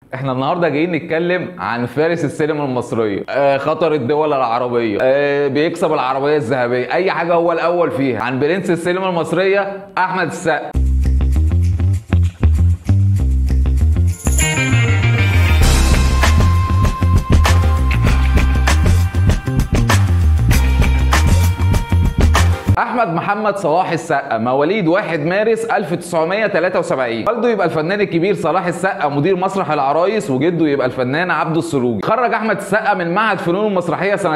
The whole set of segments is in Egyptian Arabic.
احنا النهارده جايين نتكلم عن فارس السينما المصريه آه خطر الدول العربيه آه بيكسب العربيه الذهبيه اي حاجه هو الاول فيها عن برنس السينما المصريه احمد السقا احمد محمد صلاح السقا مواليد 1 مارس 1973 والده يبقى الفنان الكبير صلاح السقا مدير مسرح العرايس وجده يبقى الفنان عبد السروجي خرج احمد السقا من معهد فنون المسرحيه سنه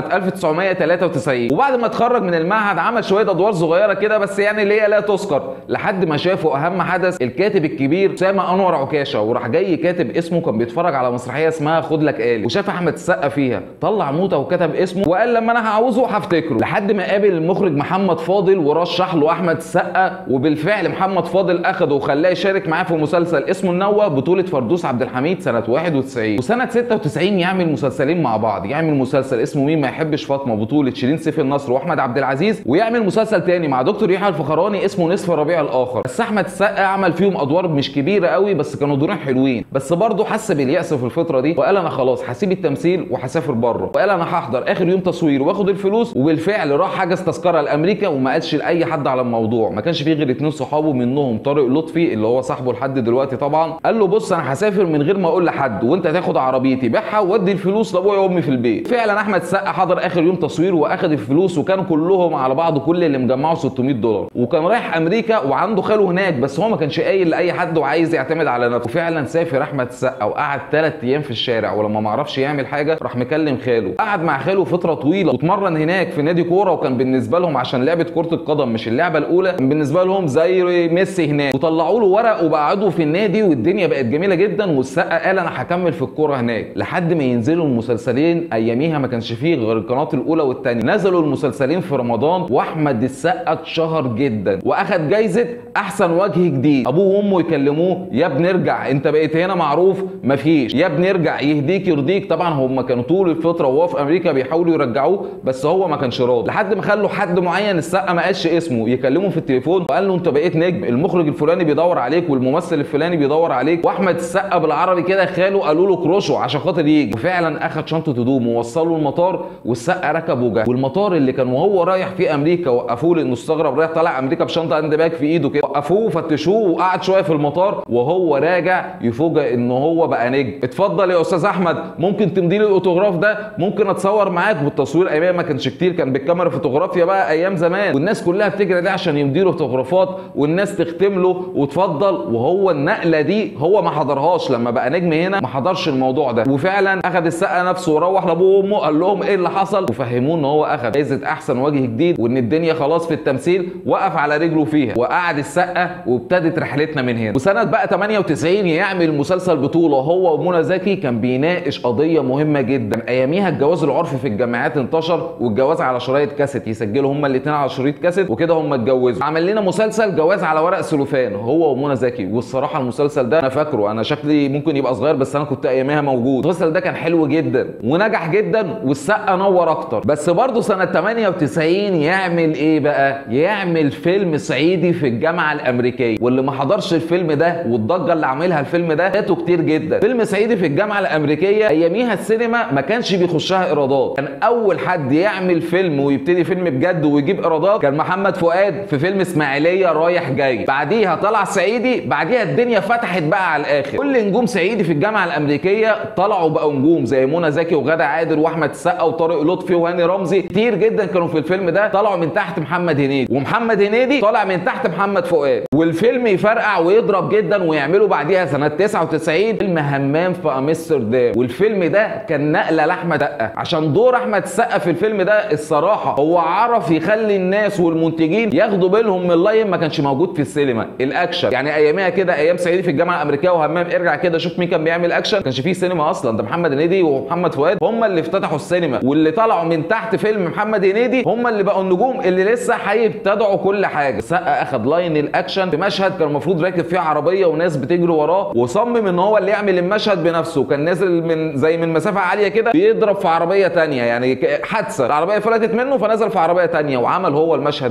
1993 وبعد ما اتخرج من المعهد عمل شويه ادوار صغيره كده بس يعني اللي هي لا تذكر لحد ما شافوا اهم حدث الكاتب الكبير اسامه انور عكاشه وراح جاي كاتب اسمه كان بيتفرج على مسرحيه اسمها خد لك آلي وشاف احمد السقا فيها طلع موته وكتب اسمه وقال لما انا هعوزه هفتكره لحد ما قابل المخرج محمد فاضل ورشح له احمد السقا وبالفعل محمد فاضل اخده وخلاه يشارك معاه في مسلسل اسمه النوة بطولة فردوس عبد الحميد سنة 91 وسنة 96 يعمل مسلسلين مع بعض يعمل مسلسل اسمه مين ما يحبش فاطمة بطولة شيرين سيف النصر واحمد عبد العزيز ويعمل مسلسل تاني مع دكتور يحيى الفخراني اسمه نصف الربيع الاخر بس احمد السقا عمل فيهم ادوار مش كبيرة قوي بس كانوا دورين حلوين بس برضه حس باليأس في الفترة دي وقال انا خلاص هسيب التمثيل وهسافر بره وقال انا هحضر اخر يوم تصوير واخد الفلوس وبالفعل راح حجز تذكرة لامريكا وما قالش لاي حد على الموضوع ما كانش فيه غير اتنين صحابه منهم طارق لطفي اللي هو صاحبه لحد دلوقتي طبعا قال له بص انا هسافر من غير ما اقول لحد وانت تاخد عربيتي بيعها وادي الفلوس لابويا وامي في البيت فعلا احمد السقا حضر اخر يوم تصوير واخد الفلوس وكانوا كلهم على بعض كل اللي مجمعه 600 دولار وكان رايح امريكا وعنده خاله هناك بس هو ما كانش قايل لاي حد وعايز يعتمد على نفسه وفعلا سافر احمد السقا وقعد ثلاث ايام في الشارع ولما ما عرفش يعمل حاجه راح مكلم خاله قعد مع خاله فتره طويله واتمرن هناك في نادي كوره وكان بالنسبه لهم عشان لعبه كره القدم مش اللعبه الاولى كان بالنسبه لهم زي ميسي هناك وطلعوا له ورق وبقى عضو في النادي والدنيا بقت جميله جدا والسقا قال انا هكمل في الكوره هناك لحد ما ينزلوا المسلسلين اياميها ما كانش فيه غير القناه الاولى والثانيه نزلوا المسلسلين في رمضان واحمد السقا اتشهر جدا واخد جايزه احسن وجه جديد ابوه وامه يكلموه يا ابني ارجع انت بقيت هنا معروف مفيش يا ابني ارجع يهديك يرضيك طبعا هم كانوا طول الفتره وهو في امريكا بيحاولوا يرجعوه بس هو ما كانش راضي لحد ما خلوا حد معين السقا ما قالش اسمه يكلمه في التليفون وقال له انت بقيت نجم المخرج الفلاني بيدور عليك والممثل الفلاني بيدور عليك واحمد السقا بالعربي كده خاله قالوا له كروشه عشان خاطر يجي وفعلا اخد شنطه هدوم ووصله المطار والسقا ركب وجه والمطار اللي كان وهو رايح في امريكا وقفوه لانه استغرب رايح طالع امريكا بشنطه هاند باج في ايده كده وقفوه وفتشوه وقعد شويه في المطار وهو راجع يفوجئ ان هو بقى نجم اتفضل يا استاذ احمد ممكن تمضي لي الاوتوغراف ده ممكن اتصور معاك والتصوير ايامها ما كانش كتير كان بالكاميرا فوتوغرافيا بقى ايام زمان والناس كلها بتجري عليه عشان يمضي له فوتوغرافات والناس تختم له وتفضل وهو النقله دي هو ما حضرهاش لما بقى نجم هنا ما حضرش الموضوع ده وفعلا اخذ السقا نفسه وروح لابوه وامه قال لهم ايه اللي حصل وفهموه ان هو اخذ جايزه احسن وجه جديد وان الدنيا خلاص في التمثيل وقف على رجله فيها وقعد السقا وابتدت رحلتنا من هنا وسنه بقى 98 يعمل مسلسل بطوله هو ومنى زكي كان بيناقش قضيه مهمه جدا اياميها الجواز العرفي في الجامعات انتشر والجواز على شرايط كاسيت يسجلوا هما الاثنين على شريط كاسيت وكده هما اتجوزوا عمل لنا مسلسل جواز على ورق سلوفان هو ومنى زكي والصراحه المسلسل ده انا فاكره انا شكلي ممكن يبقى صغير بس انا كنت اياميها موجود المسلسل ده كان حلو جدا ونجح جدا والسقا نور اكتر بس برضه سنه 98 يعمل ايه بقى يعمل فيلم صعيدي في الجامعه الامريكيه واللي ما حضرش الفيلم ده والضجه اللي عاملها الفيلم ده فاتوا كتير جدا فيلم صعيدي في الجامعه الامريكيه اياميها السينما ما كانش بيخشها ايرادات كان اول حد يعمل فيلم ويبتدي فيلم بجد ويجيب ايرادات كان محمد فؤاد في فيلم اسماعيليه رايح جاي بعديها طلع صعيدي بعديها الدنيا فتحت بقى على الاخر كل نجوم صعيدي في الجامعه الامريكيه طلعوا بقوا نجوم زي منى زكي وغادة عادل واحمد السقا وطارق لطفي وهاني رمزي كتير جدا كانوا في الفيلم ده طلعوا من تحت محمد هنيدي ومحمد هنيدي طالع من تحت محمد فؤاد والفيلم يفرقع ويضرب جدا ويعملوا بعديها سنه 99 فيلم همام في امستردام والفيلم ده كان نقله لاحمد السقا عشان دور احمد السقا في الفيلم ده الصراحه هو عرف يخلي الناس والمنتجين ياخدوا بالهم من لاين ما كانش موجود في السينما الاكشن يعني اياميها كده ايام صعيدي في الجامعه الامريكيه وهمام ارجع كده شوف مين كان بيعمل اكشن ما كانش فيه سينما اصلا ده محمد هنيدي ومحمد فؤاد هم اللي افتتحوا السينما واللي طلعوا من تحت فيلم محمد هنيدي هم اللي بقوا النجوم اللي لسه هيبتدعوا كل حاجه السقا اخد لاين الاكشن في مشهد كان المفروض راكب فيه عربيه وناس بتجري وراه وصمم ان هو اللي يعمل المشهد بنفسه كان نازل من زي من مسافه عاليه كده بيضرب في عربيه تانية يعني ك- حادثه العربيه فلتت منه فنزل في عربيه تانية وعمل هو المشهد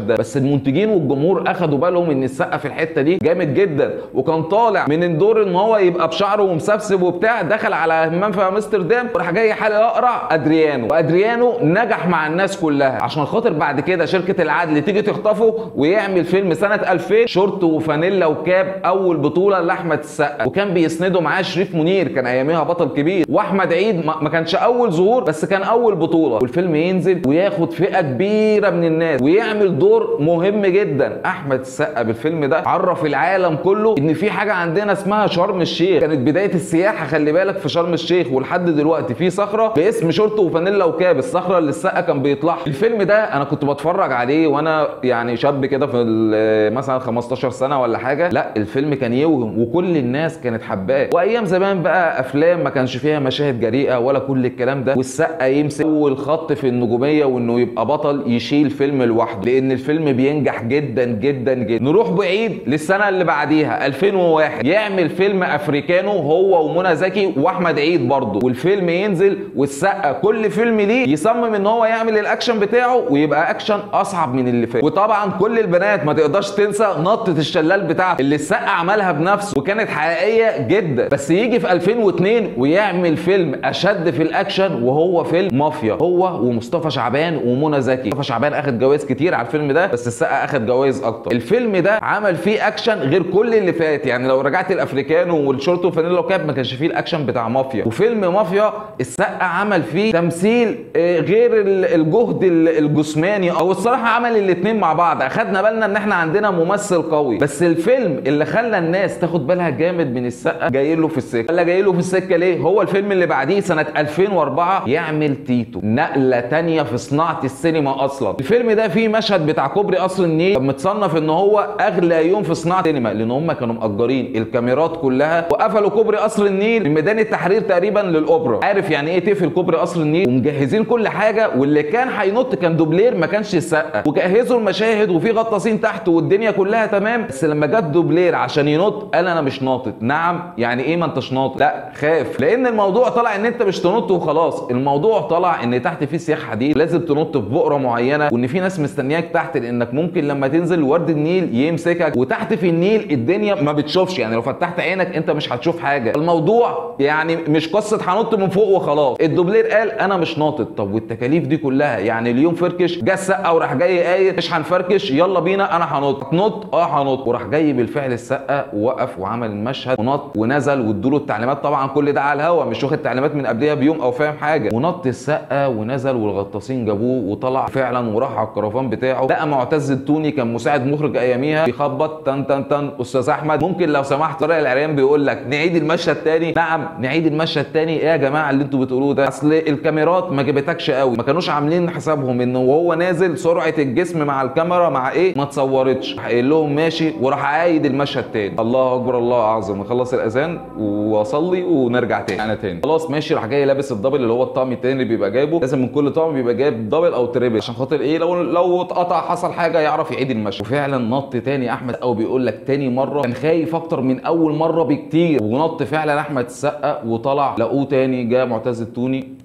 المشهد ده بس المنتجين والجمهور اخدوا بالهم ان السقا في الحته دي جامد جدا وكان طالع من الدور ان هو يبقى بشعره ومسبسب وبتاع دخل على همام في امستردام وراح جاي حالق اقرع ادريانو وادريانو نجح مع الناس كلها عشان خاطر بعد كده شركه العدل تيجي تخطفه ويعمل فيلم سنه 2000 شورت وفانيلا وكاب اول بطوله لاحمد السقا وكان بيسنده معاه شريف منير كان اياميها بطل كبير واحمد عيد ما ما كانش اول ظهور بس كان اول بطوله والفيلم ينزل وياخد فئه كبيره من الناس ويعمل دور مهم جدا احمد السقا بالفيلم ده عرف العالم كله ان في حاجه عندنا اسمها شرم الشيخ كانت بدايه السياحه خلي بالك في شرم الشيخ ولحد دلوقتي في صخره باسم شورت وفانيلا وكاب الصخره اللي السقا كان بيطلعها الفيلم ده انا كنت بتفرج عليه وانا يعني شاب كده في ال- مثلا 15 سنه ولا حاجه لا الفيلم كان يوهم وكل الناس كانت حباه وايام زمان بقى افلام ما كانش فيها مشاهد جريئه ولا كل الكلام ده والسقا يمسك اول خط في النجوميه وانه يبقى بطل يشيل فيلم لوحده لان الفيلم بينجح جدا جدا جدا نروح بعيد للسنه اللي بعديها 2001 يعمل فيلم افريكانو هو ومنى زكي واحمد عيد برضه والفيلم ينزل والسقا كل فيلم ليه يصمم ان هو يعمل الاكشن بتاعه ويبقى اكشن اصعب من اللي فات وطبعا كل البنات ما تقدرش تنسى نطه الشلال بتاعته اللي السقا عملها بنفسه وكانت حقيقيه جدا بس يجي في 2002 ويعمل فيلم اشد في الاكشن وهو فيلم مافيا هو ومصطفى شعبان ومنى زكي مصطفى شعبان اخد جوائز كتير على الفيلم ده بس السقا اخد جوائز اكتر الفيلم ده عمل فيه اكشن غير كل اللي فات يعني لو رجعت الافريكانو والشورت وفانيلا وكاب ما كانش فيه الاكشن بتاع مافيا وفيلم مافيا السقا عمل فيه تمثيل آه، غير ال- الجهد ال- الجسماني او الصراحه عمل الاثنين مع بعض اخدنا بالنا ان احنا عندنا ممثل قوي بس الفيلم اللي خلى الناس تاخد بالها جامد من السقا جاي له في السكه ولا جاي له في السكه ليه هو الفيلم اللي بعديه سنه 2004 يعمل تيتو نقله تانية في صناعه السينما اصلا الفيلم ده فيه مشهد بتاع كوبري قصر النيل كان متصنف ان هو اغلى يوم في صناعه السينما لان هم كانوا مأجرين الكاميرات كلها وقفلوا كوبري قصر النيل من ميدان التحرير تقريبا للاوبرا عارف يعني ايه تقفل كوبري قصر النيل ومجهزين كل حاجه واللي كان هينط كان دوبلير ما كانش السقا وجهزوا المشاهد وفي غطاسين تحت والدنيا كلها تمام بس لما جت دوبلير عشان ينط قال انا مش ناطط نعم يعني ايه ما انتش ناطط لا خاف لان الموضوع طلع ان انت مش تنط وخلاص الموضوع طلع ان تحت في سياح حديد لازم تنط في بؤره معينه وان في ناس مستنياك تحت لانك ممكن لما تنزل ورد النيل يمسكك وتحت في النيل الدنيا ما بتشوفش يعني لو فتحت عينك انت مش هتشوف حاجه الموضوع يعني مش قصه هنط من فوق وخلاص الدوبلير قال انا مش ناطط طب والتكاليف دي كلها يعني اليوم فركش جه السقا وراح جاي قايل مش هنفركش يلا بينا انا هنط نط اه هنط وراح جاي بالفعل السقا ووقف وعمل المشهد ونط ونزل وادوا له التعليمات طبعا كل ده على الهوا مش واخد تعليمات من قبلها بيوم او فاهم حاجه ونط السقا ونزل والغطاسين جابوه وطلع فعلا وراح على الكرفان بتاعه لقى معتز التوني كان مساعد مخرج اياميها بيخبط تن تن تن استاذ احمد ممكن لو سمحت طارق العريان بيقول لك نعيد المشهد تاني نعم نعيد المشهد تاني ايه يا جماعه اللي انتوا بتقولوه ده اصل الكاميرات ما جابتكش قوي ما كانوش عاملين حسابهم انه وهو نازل سرعه الجسم مع الكاميرا مع ايه ما اتصورتش قايل لهم ماشي وراح عايد المشهد تاني الله اكبر الله اعظم نخلص الاذان واصلي ونرجع تاني انا تاني خلاص ماشي راح جاي لابس الدبل اللي هو الطقم التاني اللي بيبقى جايبه لازم من كل طقم بيبقى جايب دبل او تريبل عشان خاطر ايه لو لو اتقطع حصل حاجه يعرف يعيد المشهد وفعلا نط تاني احمد او بيقول لك تاني مره كان خايف اكتر من اول مره بكتير ونط فعلا احمد السقا وطلع لقوه تاني جه معتز التوني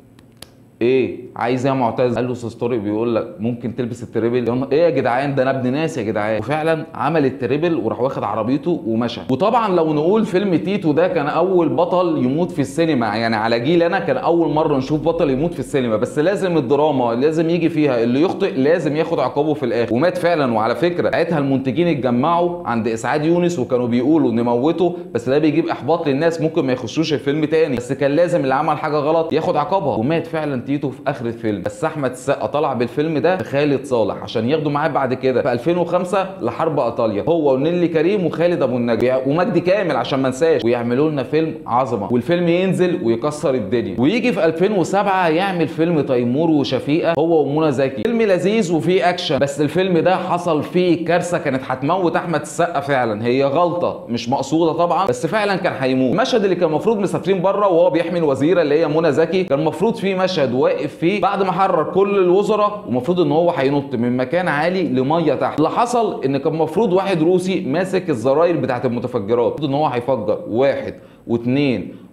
ايه عايز ايه يا معتز قال له استاذ طارق بيقول لك ممكن تلبس التريبل يا نهار- ايه يا جدعان ده انا ابن ناس يا جدعان وفعلا عمل التريبل وراح واخد عربيته ومشى وطبعا لو نقول فيلم تيتو ده كان اول بطل يموت في السينما يعني على جيل انا كان اول مره نشوف بطل يموت في السينما بس لازم الدراما لازم يجي فيها اللي يخطئ لازم ياخد عقابه في الاخر ومات فعلا وعلى فكره ساعتها المنتجين اتجمعوا عند اسعاد يونس وكانوا بيقولوا نموته بس ده بيجيب احباط للناس ممكن ما يخشوش الفيلم تاني بس كان لازم اللي عمل حاجه غلط ياخد عقابها ومات فعلا تيتو في اخر الفيلم بس احمد السقا طلع بالفيلم ده خالد صالح عشان ياخدوا معاه بعد كده في 2005 لحرب ايطاليا هو ونيلي كريم وخالد ابو النجا ومجدي كامل عشان ما نساش ويعملوا لنا فيلم عظمه والفيلم ينزل ويكسر الدنيا ويجي في 2007 يعمل فيلم تيمور وشفيقه هو ومنى زكي فيلم لذيذ وفيه اكشن بس الفيلم ده حصل فيه كارثه كانت هتموت احمد السقا فعلا هي غلطه مش مقصوده طبعا بس فعلا كان هيموت المشهد اللي كان المفروض مسافرين بره وهو بيحمي الوزيره اللي هي منى زكي كان المفروض فيه مشهد واقف فيه بعد ما حرر كل الوزراء ومفروض ان هو هينط من مكان عالي لميه تحت اللي حصل ان كان المفروض واحد روسي ماسك الزراير بتاعت المتفجرات المفروض ان هو هيفجر واحد واثنين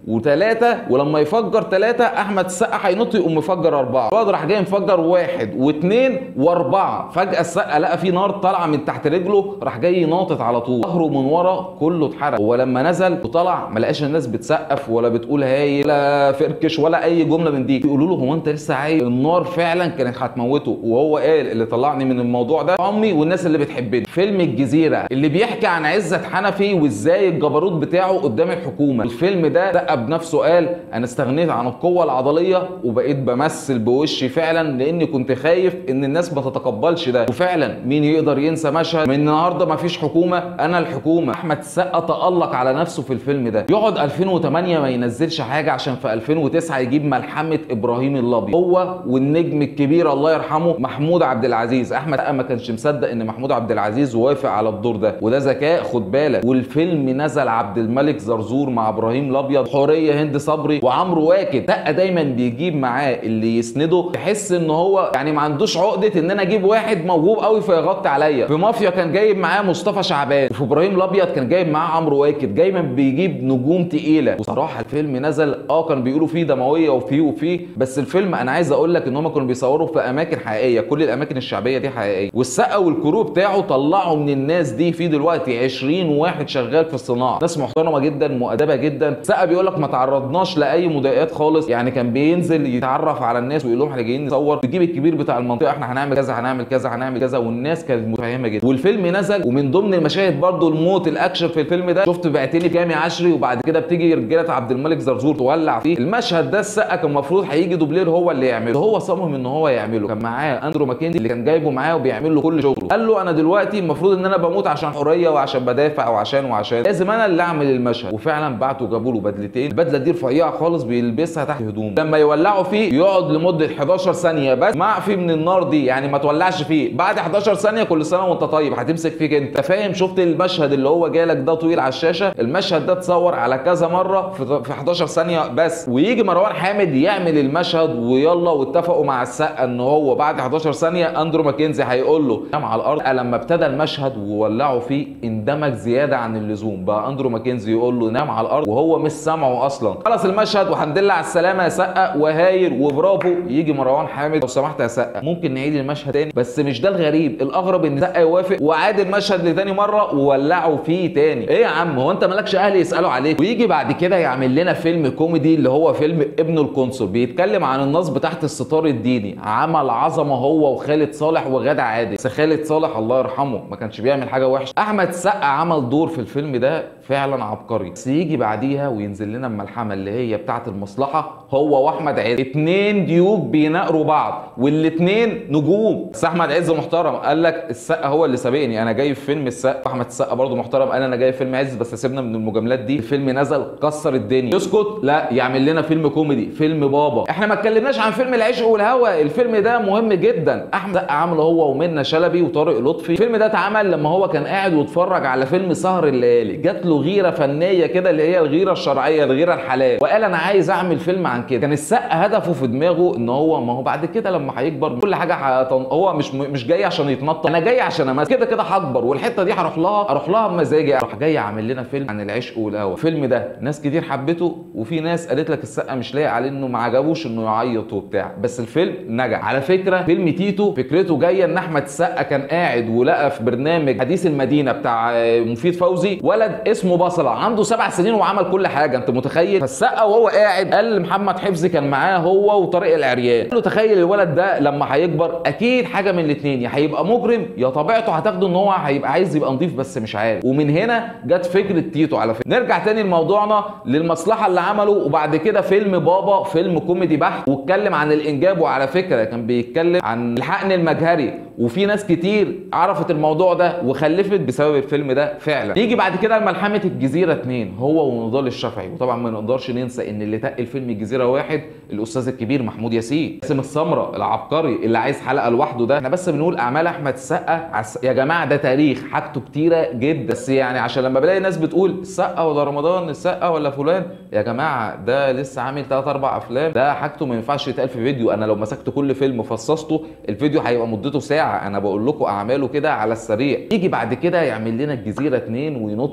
وثلاثة ولما يفجر ثلاثة احمد السقا هينط يقوم مفجر اربعة الواد راح جاي مفجر واحد واثنين واربعة فجأة السقا لقى في نار طالعة من تحت رجله راح جاي ناطط على طول ظهره من ورا كله اتحرق هو لما نزل وطلع ما لقاش الناس بتسقف ولا بتقول هاي لا فركش ولا اي جملة من دي يقولوا له هو انت لسه عايش النار فعلا كانت هتموته وهو قال اللي طلعني من الموضوع ده امي والناس اللي بتحبني فيلم الجزيرة اللي بيحكي عن عزت حنفي وازاي الجبروت بتاعه قدام الحكومة الفيلم ده دقق بنفسه قال انا استغنيت عن القوة العضلية وبقيت بمثل بوشي فعلا لاني كنت خايف ان الناس ما تتقبلش ده وفعلا مين يقدر ينسى مشهد من النهارده ما فيش حكومة انا الحكومة احمد السقا تألق على نفسه في الفيلم ده يقعد 2008 ما ينزلش حاجة عشان في 2009 يجيب ملحمة ابراهيم الابيض هو والنجم الكبير الله يرحمه محمود عبد العزيز احمد السقا ما كانش مصدق ان محمود عبد العزيز وافق على الدور ده وده ذكاء خد بالك والفيلم نزل عبد الملك زرزور مع ابراهيم الابيض حوريه هند صبري وعمرو واكد سقا دايما بيجيب معاه اللي يسنده تحس ان هو يعني ما عندوش عقده ان انا اجيب واحد موهوب قوي فيغطي عليا في مافيا كان جايب معاه مصطفى شعبان وفي ابراهيم الابيض كان جايب معاه عمرو واكد دايما بيجيب نجوم تقيله وصراحه الفيلم نزل اه كان بيقولوا فيه دمويه وفيه وفيه بس الفيلم انا عايز اقول لك ان هم كانوا بيصوروا في اماكن حقيقيه كل الاماكن الشعبيه دي حقيقيه والسقا والكرو بتاعه طلعوا من الناس دي في دلوقتي 20 واحد شغال في الصناعه ناس محترمه جدا مؤدبه جدا سقا بيقول لك ما تعرضناش لاي مضايقات خالص يعني كان بينزل يتعرف على الناس ويقول لهم احنا جايين نصور بيجيب الكبير بتاع المنطقه احنا هنعمل كذا هنعمل كذا هنعمل كذا والناس كانت متفهمه جدا والفيلم نزل ومن ضمن المشاهد برضو الموت الاكشن في الفيلم ده شفت بعتني جامع عشري وبعد كده بتيجي رجاله عبد الملك زرزور تولع فيه المشهد ده السقا كان المفروض هيجي دوبلير هو اللي يعمله هو صمم ان هو يعمله كان معاه اندرو ماكنزي اللي كان جايبه معاه وبيعمل له كل شغله قال له انا دلوقتي المفروض ان انا بموت عشان حريه وعشان بدافع وعشان وعشان لازم انا اللي اعمل المشهد وفعلا بعتوا جابوا له بدلتين البدله دي رفيعه خالص بيلبسها تحت هدوم لما يولعوا فيه يقعد لمده 11 ثانيه بس معفي من النار دي يعني ما تولعش فيه بعد 11 ثانيه كل سنه وانت طيب هتمسك فيك انت فاهم شفت المشهد اللي هو جالك ده طويل على الشاشه المشهد ده اتصور على كذا مره في في 11 ثانيه بس ويجي مروان حامد يعمل المشهد ويلا واتفقوا مع السقا ان هو بعد 11 ثانيه اندرو ماكنزي هيقول له نام على الارض لما ابتدى المشهد وولعوا فيه اندمج زياده عن اللزوم بقى اندرو ماكنزي يقول له نام على الارض وهو مش سامعه اصلا خلص المشهد والحمد لله على السلامه يا سقا وهاير وبرافو يجي مروان حامد لو سمحت يا سقا ممكن نعيد المشهد تاني بس مش ده الغريب الاغرب ان سقا يوافق وعاد المشهد لتاني مره وولعوا فيه تاني ايه يا عم هو انت مالكش اهل يسالوا عليك ويجي بعد كده يعمل لنا فيلم كوميدي اللي هو فيلم ابن القنصل بيتكلم عن النصب تحت الستار الديني عمل عظمه هو وخالد صالح وغادة عادل بس خالد صالح الله يرحمه ما كانش بيعمل حاجه وحشه احمد سقا عمل دور في الفيلم ده فعلا عبقري بس يجي بعديها وينزل لنا الملحمه اللي هي بتاعه المصلحه هو واحمد عز اتنين ديوك بيناقروا بعض والاتنين نجوم بس احمد عز محترم قال لك السقا هو اللي سابقني انا جاي في فيلم السقا احمد السقا برضه محترم قال انا جاي في فيلم عز بس سيبنا من المجاملات دي الفيلم نزل كسر الدنيا يسكت لا يعمل لنا فيلم كوميدي فيلم بابا احنا ما اتكلمناش عن فيلم العشق والهوى الفيلم ده مهم جدا احمد السقا عامله هو ومنى شلبي وطارق لطفي الفيلم ده اتعمل لما هو كان قاعد واتفرج على فيلم سهر الليالي جات له غيره فنيه كده اللي هي الغيره الشرعيه الغيره الحلال وقال انا عايز اعمل فيلم عن كده كان السقا هدفه في دماغه ان هو ما هو بعد كده لما هيكبر كل حاجه هتن... هو مش مش جاي عشان يتنطط انا جاي عشان امثل كده كده هكبر والحته دي هروح لها اروح لها بمزاجي اروح جاي اعمل لنا فيلم عن العشق والهوى الفيلم ده ناس كتير حبته وفي ناس قالت لك السقا مش لايق عليه انه ما عجبوش انه يعيط وبتاع بس الفيلم نجح على فكره فيلم تيتو فكرته جايه ان احمد السقا كان قاعد ولقى في برنامج حديث المدينه بتاع مفيد فوزي ولد اسمه بصله عنده سبع سنين وعمل كل حاجه انت متخيل فالسقا وهو قاعد قال لمحمد حفظي كان معاه هو وطارق العريان قال له تخيل الولد ده لما هيكبر اكيد حاجه من الاثنين يا هيبقى مجرم يا طبيعته هتاخده ان هو هيبقى عايز يبقى نظيف بس مش عارف ومن هنا جت فكره تيتو على فكره نرجع تاني لموضوعنا للمصلحه اللي عمله وبعد كده فيلم بابا فيلم كوميدي بحت واتكلم عن الانجاب وعلى فكره كان بيتكلم عن الحقن المجهري وفي ناس كتير عرفت الموضوع ده وخلفت بسبب الفيلم ده فعلا يجي بعد كده ملحمه الجزيره 2 هو ونضال الشافعي وطبعا ما نقدرش ننسى ان اللي تقل فيلم الجزيره واحد الاستاذ الكبير محمود ياسين باسم السمره العبقري اللي عايز حلقه لوحده ده احنا بس بنقول اعمال احمد السقا عس... يا جماعه ده تاريخ حاجته كتيره جدا بس يعني عشان لما بلاقي ناس بتقول السقا ولا رمضان السقا ولا فلان يا جماعه ده لسه عامل 3 4 افلام ده حاجته ما ينفعش يتقال في فيديو انا لو مسكت كل فيلم فصصته الفيديو هيبقى مدته ساعه انا بقول لكم اعماله كده على السريع يجي بعد كده يعمل لنا الجزيره 2 وينط بعديها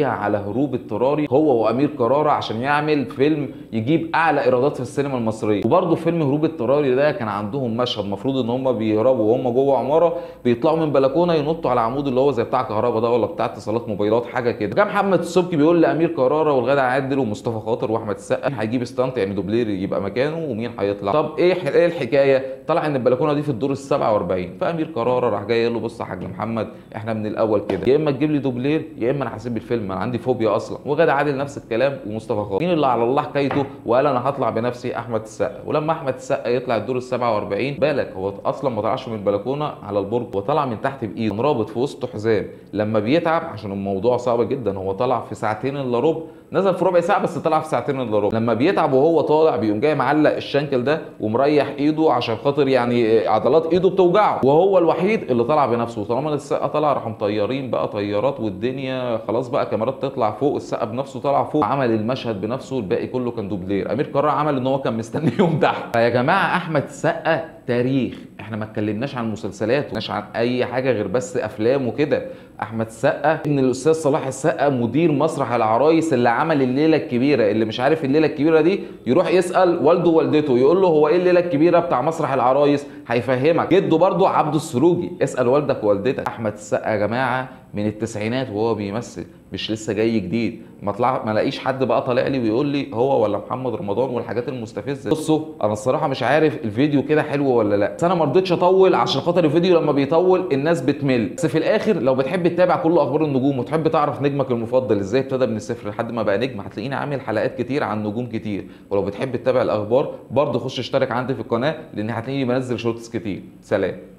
فيها على هروب اضطراري هو وامير كرارة عشان يعمل فيلم يجيب اعلى ايرادات في السينما المصريه وبرده فيلم هروب اضطراري ده كان عندهم مشهد المفروض ان هم بيهربوا وهم جوه عماره بيطلعوا من بلكونه ينطوا على عمود اللي هو زي بتاع كهرباء ده ولا بتاع اتصالات موبايلات حاجه كده كان محمد السبكي بيقول لامير كرارة والغدا عادل ومصطفى خاطر واحمد السقا مين هيجيب ستانت يعني دوبلير يبقى مكانه ومين هيطلع طب ايه ح- ايه الحكايه طلع ان البلكونه دي في الدور ال 47 فامير كرارة راح جاي قال له بص يا حاج محمد احنا من الاول كده يا اما تجيب لي دوبلير يا اما انا هسيب الفيلم انا عندي فوبيا اصلا وغدا عادل نفس الكلام ومصطفى خاطر مين اللي على الله حكايته وقال انا هطلع بنفسي احمد السقا ولما احمد السقا يطلع الدور ال 47 بالك هو اصلا ما طلعش من البلكونه على البرج هو طلع من تحت بايده كان رابط في وسطه حزام لما بيتعب عشان الموضوع صعب جدا هو طلع في ساعتين الا ربع نزل في ربع ساعه بس طلع في ساعتين الا ربع لما بيتعب وهو طالع بيقوم جاي معلق الشنكل ده ومريح ايده عشان خاطر يعني عضلات ايده بتوجعه وهو الوحيد اللي طلع بنفسه وطالما السقا طلع راحوا مطيرين بقى طيارات والدنيا خلاص بقى كاميرات تطلع فوق السقا بنفسه طلع فوق عمل المشهد بنفسه الباقي كله كان دوبلير امير كرارة عمل ان هو كان مستنيهم تحت فيا جماعه احمد السقا تاريخ احنا ما اتكلمناش عن مسلسلات ومش عن اي حاجه غير بس افلام وكده احمد السقا ان الاستاذ صلاح السقا مدير مسرح العرايس اللي عمل الليله الكبيره اللي مش عارف الليله الكبيره دي يروح يسال والده ووالدته يقول له هو ايه الليله الكبيره بتاع مسرح العرايس هيفهمك جده برضه عبده السروجي اسال والدك ووالدتك احمد السقا يا جماعه من التسعينات وهو بيمثل مش لسه جاي جديد ما طلع ما لاقيش حد بقى طالع لي ويقول لي هو ولا محمد رمضان والحاجات المستفزه بصوا انا الصراحه مش عارف الفيديو كده حلو ولا لا بس انا ما رضيتش اطول عشان خاطر الفيديو لما بيطول الناس بتمل بس في الاخر لو بتحب تتابع كل اخبار النجوم وتحب تعرف نجمك المفضل ازاي ابتدى من الصفر لحد ما بقى نجم هتلاقيني عامل حلقات كتير عن نجوم كتير ولو بتحب تتابع الاخبار برضه خش اشترك عندي في القناه لان هتلاقيني بنزل شورتس كتير سلام